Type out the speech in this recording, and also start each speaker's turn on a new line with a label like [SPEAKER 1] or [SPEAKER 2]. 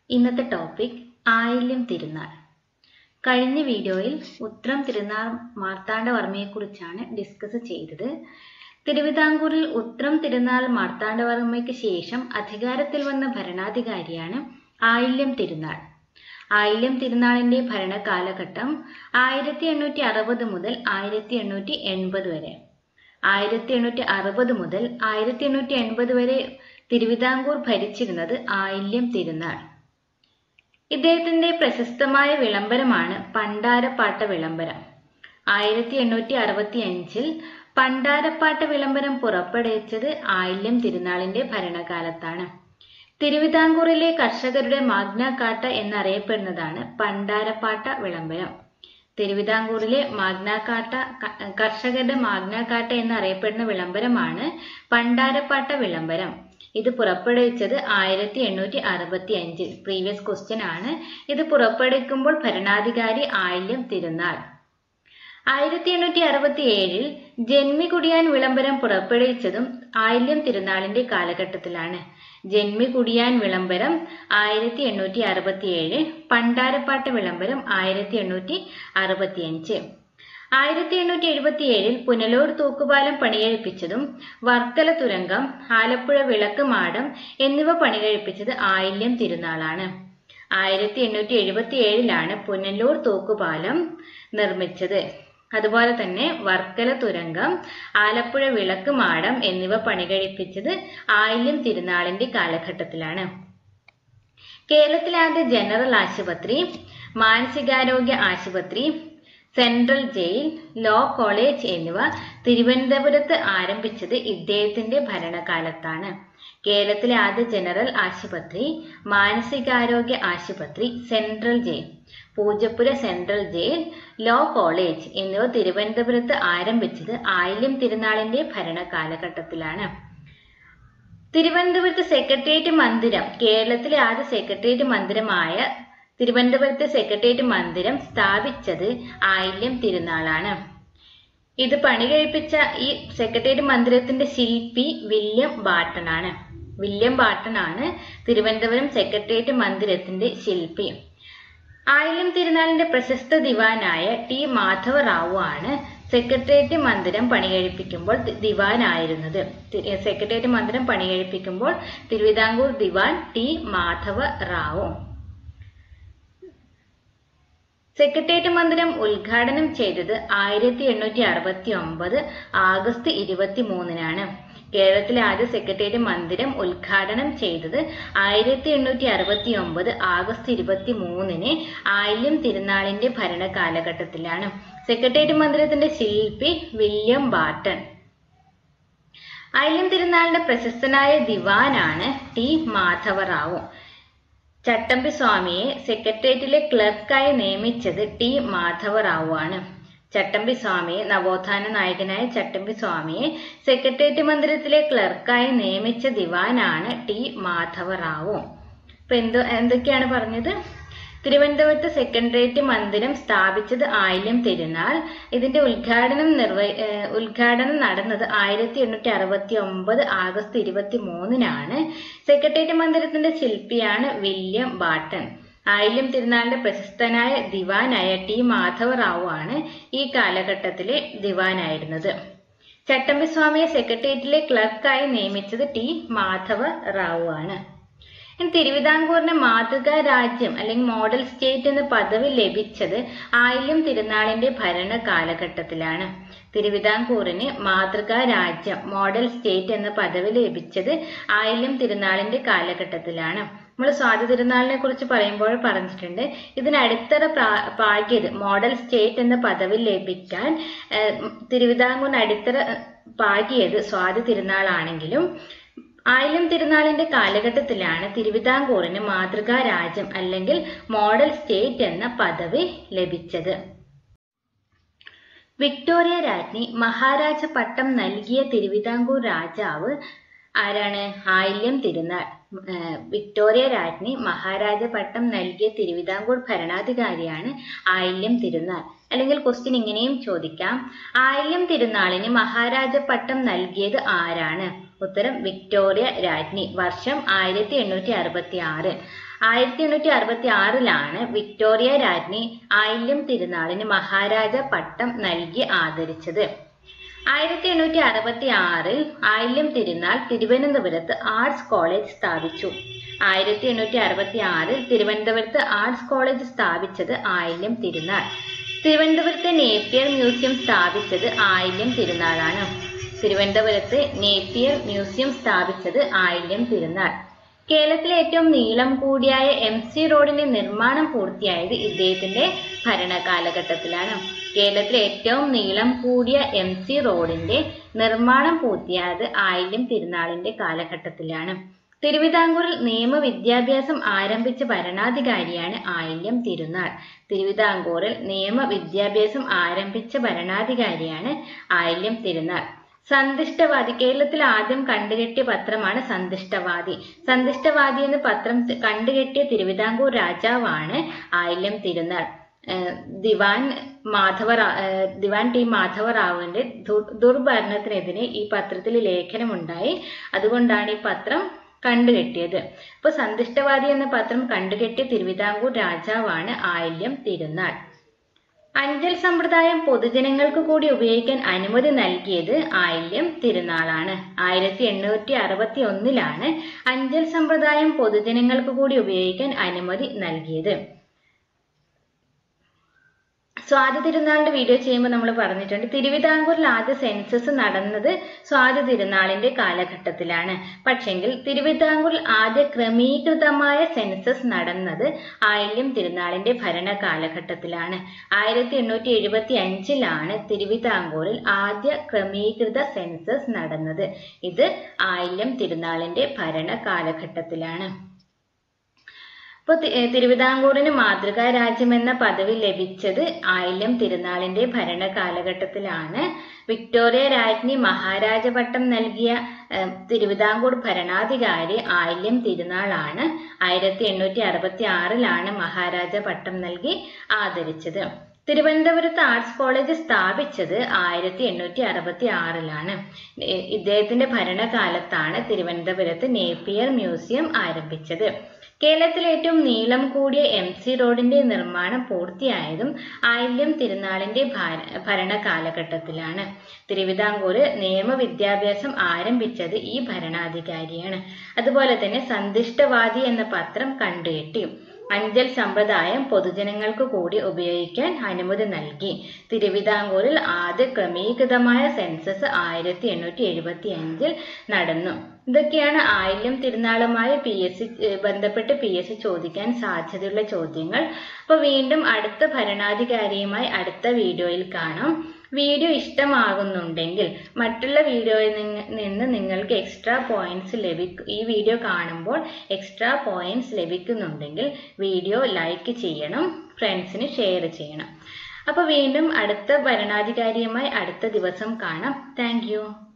[SPEAKER 1] ഇന്നത്തെ ടോപ്പിക് ആയില്യം തിരുനാൾ കഴിഞ്ഞ വീഡിയോയിൽ ഉത്രം തിരുനാൾ മാർത്താണ്ഡവർമ്മയെക്കുറിച്ചാണ് ഡിസ്കസ് ചെയ്തത് തിരുവിതാംകൂറിൽ ഉത്രം തിരുനാൾ മാർത്താണ്ഡവർമ്മയ്ക്ക് ശേഷം അധികാരത്തിൽ വന്ന ഭരണാധികാരിയാണ് ആയില്യം തിരുനാൾ ആയില്യം തിരുനാളിന്റെ ഭരണകാലഘട്ടം ആയിരത്തി എണ്ണൂറ്റി അറുപത് മുതൽ ആയിരത്തി എണ്ണൂറ്റി എൺപത് വരെ ആയിരത്തി എണ്ണൂറ്റി അറുപത് മുതൽ ആയിരത്തി എണ്ണൂറ്റി എൺപത് വരെ തിരുവിതാംകൂർ ഭരിച്ചിരുന്നത് ആയില്യം തിരുനാൾ ഇദ്ദേഹത്തിന്റെ പ്രശസ്തമായ വിളംബരമാണ് പണ്ടാരപ്പാട്ട വിളംബരം ആയിരത്തി എണ്ണൂറ്റി അറുപത്തി അഞ്ചിൽ പണ്ടാരപ്പാട്ട വിളംബരം പുറപ്പെടുവിച്ചത് ആയില്യം തിരുനാളിന്റെ ഭരണകാലത്താണ് തിരുവിതാംകൂറിലെ കർഷകരുടെ മാഗ്ന കാട്ട എന്നറിയപ്പെടുന്നതാണ് പണ്ടാരപ്പാട്ട വിളംബരം തിരുവിതാംകൂറിലെ മാഗ്നാക്കാട്ട കർഷകരുടെ മാഗ്നാക്കാട്ട എന്നറിയപ്പെടുന്ന വിളംബരമാണ് പണ്ടാരപ്പാട്ട വിളംബരം ഇത് പുറപ്പെടുവിച്ചത് ആയിരത്തി എണ്ണൂറ്റി അറുപത്തി അഞ്ചിൽ പ്രീവിയസ് ക്വസ്റ്റ്യൻ ആണ് ഇത് പുറപ്പെടുവിക്കുമ്പോൾ ഭരണാധികാരി ആയില്യം തിരുനാൾ ആയിരത്തി എണ്ണൂറ്റി അറുപത്തി ഏഴിൽ ജന്മികുടിയാൻ വിളംബരം പുറപ്പെടുവിച്ചതും ആയില്യം തിരുനാളിന്റെ കാലഘട്ടത്തിലാണ് ജന്മികുടിയാൻ വിളംബരം ആയിരത്തി എണ്ണൂറ്റി അറുപത്തി ഏഴ് പണ്ടാരപ്പാട്ട് വിളംബരം ആയിരത്തി എണ്ണൂറ്റി അറുപത്തി അഞ്ച് ആയിരത്തി എണ്ണൂറ്റി എഴുപത്തി ഏഴിൽ പുനലൂർ തൂക്കുപാലം പണികഴിപ്പിച്ചതും വർക്കല തുരങ്കം ആലപ്പുഴ വിളക്ക് മാടം എന്നിവ പണികഴിപ്പിച്ചത് ആയില്യം തിരുനാളാണ് ആയിരത്തി എണ്ണൂറ്റി എഴുപത്തി ഏഴിലാണ് പുനലൂർ തൂക്കുപാലം നിർമ്മിച്ചത് അതുപോലെ തന്നെ വർക്കല തുരങ്കം ആലപ്പുഴ വിളക്ക് മാടം എന്നിവ പണികഴിപ്പിച്ചത് ആയില്യം തിരുനാളിന്റെ കാലഘട്ടത്തിലാണ് കേരളത്തിലെ ആദ്യ ജനറൽ ആശുപത്രി മാനസികാരോഗ്യ ആശുപത്രി സെൻട്രൽ ജയിൽ ലോ കോളേജ് എന്നിവ തിരുവനന്തപുരത്ത് ആരംഭിച്ചത് ഇദ്ദേഹത്തിന്റെ ഭരണകാലത്താണ് കേരളത്തിലെ ആദ്യ ജനറൽ ആശുപത്രി മാനസികാരോഗ്യ ആശുപത്രി central jail Poojappura central jail law college എന്നിവ തിരുവനന്തപുരത്ത് ആരംഭിച്ചത് ആയില്യം തിരുനാളിന്റെ ഭരണകാലഘട്ടത്തിലാണ് തിരുവനന്തപുരത്ത് സെക്രട്ടേറിയറ്റ് മന്ദിരം കേരളത്തിലെ ആദ്യ സെക്രട്ടേറിയറ്റ് മന്ദിരമായ തിരുവനന്തപുരത്തെ സെക്രട്ടേറിയറ്റ് മന്ദിരം സ്ഥാപിച്ചത് ആയില്യം തിരുനാളാണ് ഇത് പണി കഴിപ്പിച്ച ഈ സെക്രട്ടേറിയറ്റ് മന്ദിരത്തിന്റെ ശില്പി വില്യം ബാട്ടൺ ആണ് വില്യം ബാട്ടൺ ആണ് തിരുവനന്തപുരം സെക്രട്ടേറിയറ്റ് മന്ദിരത്തിന്റെ ശില്പി ആയില്യം തിരുനാളിന്റെ പ്രശസ്ത ദിവാനായ ടി മാധവ റാവു ആണ് സെക്രട്ടേറിയറ്റ് മന്ദിരം പണികഴിപ്പിക്കുമ്പോൾ ദിവാനായിരുന്നത് സെക്രട്ടേറിയറ്റ് മന്ദിരം പണികഴിപ്പിക്കുമ്പോൾ തിരുവിതാംകൂർ ദിവാൻ ടി മാധവ റാവു സെക്രട്ടേറിയറ്റ് മന്ദിരം ഉദ്ഘാടനം ചെയ്തത് ആയിരത്തി എണ്ണൂറ്റി അറുപത്തി ഒമ്പത് ആഗസ്റ്റ് ഇരുപത്തി മൂന്നിനാണ് കേരളത്തിലെ ആദ്യ സെക്രട്ടേറിയറ്റ് മന്ദിരം ഉദ്ഘാടനം ചെയ്തത് ആയിരത്തി എണ്ണൂറ്റി അറുപത്തി ഒമ്പത് ആഗസ്റ്റ് ഇരുപത്തി മൂന്നിന് ആയില്യം തിരുനാളിന്റെ ഭരണ കാലഘട്ടത്തിലാണ് സെക്രട്ടേറിയറ്റ് മന്ദിരത്തിന്റെ ശില്പി വില്യം ബാർട്ടൺ ആയില്യം തിരുനാളിന്റെ പ്രശസ്തനായ ദിവാനാണ് ടി മാധവറാവു ചട്ടമ്പി സ്വാമിയെ സെക്രട്ടേറിയറ്റിലെ ക്ലർക്കായി നിയമിച്ചത് ടി മാധവറാവു ആണ് ചട്ടമ്പി സ്വാമിയെ നവോത്ഥാന നായകനായ ചട്ടമ്പി സ്വാമിയെ സെക്രട്ടേറിയറ്റ് മന്ദിരത്തിലെ ക്ലർക്കായി നിയമിച്ച ദിവാനാണ് ടി മാധവറാവു ഇപ്പൊ എന്തോ എന്തൊക്കെയാണ് പറഞ്ഞത് തിരുവനന്തപുരത്ത് സെക്രട്ടേറിയറ്റ് മന്ദിരം സ്ഥാപിച്ചത് ആയില്യം തിരുനാൾ ഇതിന്റെ ഉദ്ഘാടനം നിർവ ഉദ്ഘാടനം നടന്നത് ആയിരത്തി എണ്ണൂറ്റി അറുപത്തി ഒമ്പത് ആഗസ്റ്റ് ഇരുപത്തി മൂന്നിനാണ് സെക്രട്ടേറിയറ്റ് മന്ദിരത്തിന്റെ ശില്പിയാണ് വില്യം ബാട്ടൺ ആയില്യം തിരുനാളിന്റെ പ്രശസ്തനായ ദിവാനായ ടി മാധവറാവു ആണ് ഈ കാലഘട്ടത്തിലെ ദിവാനായിരുന്നത് ചട്ടമ്പിസ്വാമിയെ സെക്രട്ടേറിയറ്റിലെ ക്ലർക്കായി നിയമിച്ചത് ടി മാധവ റാവു ആണ് തിരുവിതാംകൂറിന് മാതൃകാ രാജ്യം അല്ലെങ്കിൽ മോഡൽ സ്റ്റേറ്റ് എന്ന പദവി ലഭിച്ചത് ആയില്യം തിരുനാളിന്റെ ഭരണ കാലഘട്ടത്തിലാണ് തിരുവിതാംകൂറിന് മാതൃകാ രാജ്യം മോഡൽ സ്റ്റേറ്റ് എന്ന പദവി ലഭിച്ചത് ആയില്യം തിരുനാളിന്റെ കാലഘട്ടത്തിലാണ് നമ്മൾ സ്വാതി തിരുനാളിനെ കുറിച്ച് പറയുമ്പോൾ പറഞ്ഞിട്ടുണ്ട് ഇതിന് അടിത്തറ പാകിയത് മോഡൽ സ്റ്റേറ്റ് എന്ന പദവി ലഭിക്കാൻ തിരുവിതാംകൂറിന് അടിത്തറ പാകിയത് സ്വാതി തിരുനാളാണെങ്കിലും ആയില്യം തിരുനാളിന്റെ കാലഘട്ടത്തിലാണ് തിരുവിതാംകൂറിന് മാതൃകാ രാജ്യം അല്ലെങ്കിൽ മോഡൽ സ്റ്റേറ്റ് എന്ന പദവി ലഭിച്ചത് വിക്ടോറിയ രാജ്ഞി മഹാരാജ പട്ടം നൽകിയ തിരുവിതാംകൂർ രാജാവ് ആരാണ് ആയില്യം തിരുനാൾ വിക്ടോറിയ രാജ്ഞി മഹാരാജ പട്ടം നൽകിയ തിരുവിതാംകൂർ ഭരണാധികാരിയാണ് ആയില്യം തിരുനാൾ അല്ലെങ്കിൽ ക്വസ്റ്റ്യൻ ഇങ്ങനെയും ചോദിക്കാം ആയില്യം തിരുനാളിന് മഹാരാജ പട്ടം നൽകിയത് ആരാണ് ഉത്തരം വിക്ടോറിയ രാജ്ഞി വർഷം ആയിരത്തി എണ്ണൂറ്റി അറുപത്തി ആറ് ആയിരത്തി എണ്ണൂറ്റി അറുപത്തി ആറിലാണ് വിക്ടോറിയ രാജ്ഞി ആയില്യം തിരുനാളിന് മഹാരാജ പട്ടം നൽകി ആദരിച്ചത് ആയിരത്തി എണ്ണൂറ്റി അറുപത്തി ആറിൽ ആയില്യം തിരുനാൾ തിരുവനന്തപുരത്ത് ആർട്സ് കോളേജ് സ്ഥാപിച്ചു ആയിരത്തി എണ്ണൂറ്റി അറുപത്തി ആറിൽ തിരുവനന്തപുരത്ത് ആർട്സ് കോളേജ് സ്ഥാപിച്ചത് ആയില്യം തിരുനാൾ തിരുവനന്തപുരത്തെ നേപ്പിയർ മ്യൂസിയം സ്ഥാപിച്ചത് ആയില്യം തിരുനാളാണ് തിരുവനന്തപുരത്ത് നേപ്പിയർ മ്യൂസിയം സ്ഥാപിച്ചത് ആയില്യം തിരുനാൾ കേരളത്തിലെ ഏറ്റവും നീളം കൂടിയായ എം സി റോഡിന്റെ നിർമ്മാണം പൂർത്തിയായത് ഇദ്ദേഹത്തിന്റെ ഭരണകാലഘട്ടത്തിലാണ് കേരളത്തിലെ ഏറ്റവും നീളം കൂടിയ എം സി റോഡിന്റെ നിർമ്മാണം പൂർത്തിയായത് ആയില്യം തിരുനാളിന്റെ കാലഘട്ടത്തിലാണ് തിരുവിതാംകൂറിൽ നിയമവിദ്യാഭ്യാസം ആരംഭിച്ച ഭരണാധികാരിയാണ് ആയില്യം തിരുനാൾ തിരുവിതാംകൂറിൽ നിയമവിദ്യാഭ്യാസം ആരംഭിച്ച ഭരണാധികാരിയാണ് ആയില്യം തിരുനാൾ സന്ദിഷ്ടവാദി കേരളത്തിൽ ആദ്യം കണ്ടുകെട്ടിയ പത്രമാണ് സന്ദിഷ്ടവാദി സന്ദിഷ്ടവാദി എന്ന പത്രം കണ്ടുകെട്ടിയ തിരുവിതാംകൂർ രാജാവാണ് ആയില്യം തിരുനാൾ ഏഹ് ദിവാൻ മാധവ ദിവാൻ ടി മാധവറാവുവിന്റെ ദുർ- ദുർഭരണത്തിനെതിരെ ഈ പത്രത്തിൽ ലേഖനമുണ്ടായി അതുകൊണ്ടാണ് ഈ പത്രം കണ്ടുകെട്ടിയത് അപ്പൊ സന്ദിഷ്ടവാദി എന്ന പത്രം കണ്ടുകെട്ടിയ തിരുവിതാംകൂർ രാജാവാണ് ആയില്യം തിരുനാൾ അഞ്ചൽ സമ്പ്രദായം പൊതുജനങ്ങൾക്ക് കൂടി ഉപയോഗിക്കാൻ അനുമതി നൽകിയത് ആയില്യം തിരുനാളാണ് ആയിരത്തി എണ്ണൂറ്റി അറുപത്തി ഒന്നിലാണ് അഞ്ചൽ സമ്പ്രദായം പൊതുജനങ്ങൾക്ക് കൂടി ഉപയോഗിക്കാൻ അനുമതി നൽകിയത് സ്വാതി തിരുനാളിന്റെ വീഡിയോ ചെയ്യുമ്പോൾ നമ്മൾ പറഞ്ഞിട്ടുണ്ട് തിരുവിതാംകൂറിൽ ആദ്യ സെൻസസ് നടന്നത് സ്വാതി തിരുനാളിന്റെ കാലഘട്ടത്തിലാണ് പക്ഷെങ്കിൽ തിരുവിതാംകൂറിൽ ആദ്യ ക്രമീകൃതമായ സെൻസസ് നടന്നത് ആയില്യം തിരുനാളിന്റെ ഭരണ കാലഘട്ടത്തിലാണ് ആയിരത്തി എണ്ണൂറ്റി എഴുപത്തി അഞ്ചിലാണ് തിരുവിതാംകൂറിൽ ആദ്യ ക്രമീകൃത സെൻസസ് നടന്നത് ഇത് ആയില്യം തിരുനാളിന്റെ ഭരണ കാലഘട്ടത്തിലാണ് ഇപ്പൊ തി- ഏ, തിരുവിതാംകൂറിന് മാതൃകാ രാജ്യം എന്ന പദവി ലഭിച്ചത് ആയില്യം തിരുനാളിന്റെ ഭരണ കാലഘട്ടത്തിലാണ് വിക്ടോറിയ രാജ്ഞി മഹാരാജ പട്ടം നൽകിയ ഏ, തിരുവിതാംകൂർ ഭരണാധികാരി ആയില്യം തിരുനാളാണ് ആയിരത്തി എണ്ണൂറ്റി അറുപത്തി ആറിലാണ് മഹാരാജ പട്ടം നൽകി ആദരിച്ചത് തിരുവനന്തപുരത്ത് ആർട്സ് കോളേജ് സ്ഥാപിച്ചത് ആയിരത്തി എണ്ണൂറ്റി അറുപത്തി ആറിലാണ് ഇദ്ദേഹത്തിന്റെ ഭരണകാലത്താണ് തിരുവനന്തപുരത്ത് നേപ്പിയർ മ്യൂസിയം ആരംഭിച്ചത് കേരളത്തിലെ ഏറ്റവും നീളം കൂടിയ എം സി റോഡിന്റെ നിർമ്മാണം പൂർത്തിയായതും ആയില്യം തിരുനാളിന്റെ ഭാര- ഭരണകാലഘട്ടത്തിലാണ് തിരുവിതാംകൂറ് നിയമവിദ്യാഭ്യാസം ആരംഭിച്ചത് ഈ ഭരണാധികാരിയാണ് അതുപോലെ തന്നെ സന്ദിഷ്ടവാദി എന്ന പത്രം കണ്ടുകെട്ടി അഞ്ചൽ സമ്പ്രദായം പൊതുജനങ്ങൾക്ക് കൂടി ഉപയോഗിക്കാൻ അനുമതി നൽകി തിരുവിതാംകൂറിൽ ആദ്യ ക്രമീകൃതമായ സെൻസസ് ആയിരത്തി എണ്ണൂറ്റി എഴുപത്തി അഞ്ചിൽ നടന്നു ഇതൊക്കെയാണ് ആയില്യം തിരുനാളുമായി പി എസ് സി ബന്ധപ്പെട്ട് പി എസ് സി ചോദിക്കാൻ സാധ്യതയുള്ള ചോദ്യങ്ങൾ അപ്പൊ വീണ്ടും അടുത്ത ഭരണാധികാരിയുമായി അടുത്ത വീഡിയോയിൽ കാണാം വീഡിയോ ഇഷ്ടമാകുന്നുണ്ടെങ്കിൽ മറ്റുള്ള വീഡിയോയിൽ നിന്ന് നിന്ന് നിങ്ങൾക്ക് എക്സ്ട്രാ പോയിന്റ്സ് ലഭിക്കും ഈ വീഡിയോ കാണുമ്പോൾ എക്സ്ട്രാ പോയിന്റ്സ് ലഭിക്കുന്നുണ്ടെങ്കിൽ വീഡിയോ ലൈക്ക് ചെയ്യണം ഫ്രണ്ട്സിന് ഷെയർ ചെയ്യണം അപ്പോൾ വീണ്ടും അടുത്ത ഭരണാധികാരിയുമായി അടുത്ത ദിവസം കാണാം താങ്ക്